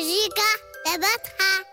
مزيكا تبعتها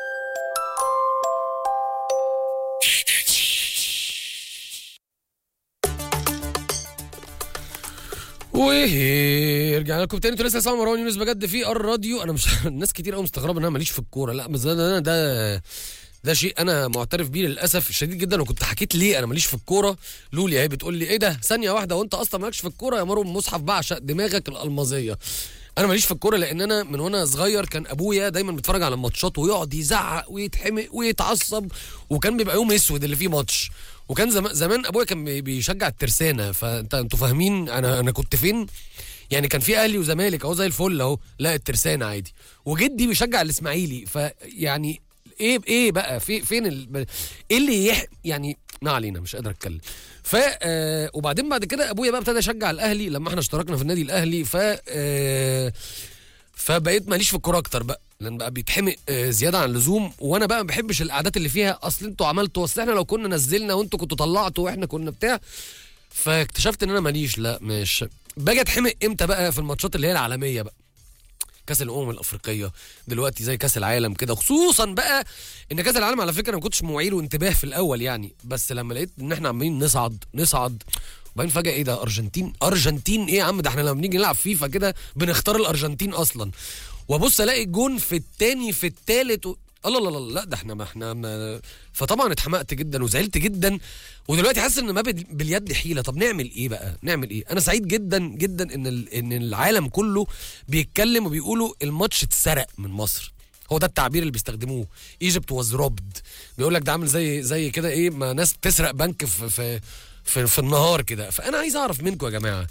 ورجعنا لكم تاني انتوا لسه سامعين مروان يونس بجد في الراديو انا مش الناس كتير قوي مستغربه ان انا ماليش في الكوره لا بس ده ده ده, ده شيء انا معترف بيه للاسف الشديد جدا وكنت حكيت ليه انا ماليش في الكوره لولي اهي بتقول لي ايه ده ثانيه واحده وانت اصلا مالكش في الكوره يا مروان مصحف بعشق دماغك الالمازيه انا ماليش في الكوره لان انا من وانا صغير كان ابويا دايما بيتفرج على الماتشات ويقعد يزعق ويتحمق ويتعصب وكان بيبقى يوم اسود اللي فيه ماتش وكان زمان زمان ابويا كان بي- بيشجع الترسانه فانت انتوا فاهمين انا انا كنت فين يعني كان في اهلي وزمالك اهو زي الفل اهو لا الترسانه عادي وجدي بيشجع الاسماعيلي فيعني ايه ايه بقى في فين ال... ايه اللي يح... يعني ما علينا مش قادر اتكلم ف آه وبعدين بعد كده ابويا بقى ابتدى يشجع الاهلي لما احنا اشتركنا في النادي الاهلي ف آه فبقيت ماليش في الكوره اكتر بقى لان بقى بيتحمق آه، زياده عن اللزوم وانا بقى ما بحبش القعدات اللي فيها اصل انتوا عملتوا اصل احنا لو كنا نزلنا وانتوا كنتوا طلعتوا واحنا كنا بتاع فاكتشفت ان انا ماليش لا مش باجي اتحمق امتى بقى في الماتشات اللي هي العالميه بقى كاس الامم الافريقيه دلوقتي زي كاس العالم كده خصوصا بقى ان كاس العالم على فكره أنا ما كنتش موعي له انتباه في الاول يعني بس لما لقيت ان احنا عمالين نصعد نصعد وبعدين فجاه ايه ده ارجنتين ارجنتين ايه يا عم ده احنا لما بنيجي نلعب فيفا كده بنختار الارجنتين اصلا وابص الاقي جون في التاني في التالت و... الله الله الله لا ده احنا ما احنا ما... فطبعا اتحمقت جدا وزعلت جدا ودلوقتي حاسس ان ما بال- باليد حيله طب نعمل ايه بقى نعمل ايه انا سعيد جدا جدا ان ال... ان العالم كله بيتكلم وبيقولوا الماتش اتسرق من مصر هو ده التعبير اللي بيستخدموه ايجيبت واز روبد بيقول لك ده عامل زي زي كده ايه ما ناس تسرق بنك في في في, في النهار كده فانا عايز اعرف منكم يا جماعه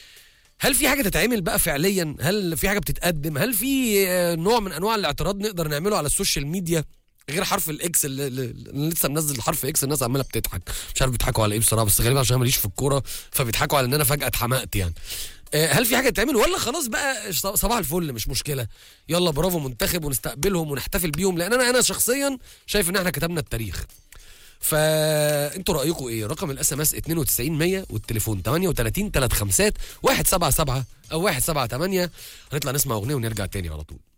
هل في حاجه تتعمل بقى فعليا هل في حاجه بتتقدم هل في آه، نوع من انواع الاعتراض نقدر نعمله على السوشيال ميديا غير حرف الاكس اللي, اللي لسه منزل حرف اكس الناس عماله بتضحك مش عارف بيضحكوا على ايه بصراحه بس غالبا عشان أنا ماليش في الكوره فبيضحكوا على ان انا فجاه اتحمقت يعني آه، هل في حاجه تتعمل ولا خلاص بقى ص- صباح الفل مش مشكله يلا برافو منتخب ونستقبلهم ونحتفل بيهم لان انا انا شخصيا شايف ان احنا كتبنا التاريخ فانتوا رايكم ايه رقم الاس ام اس 92100 والتليفون 38 3 5 177 او 178 هنطلع نسمع اغنيه ونرجع تاني على طول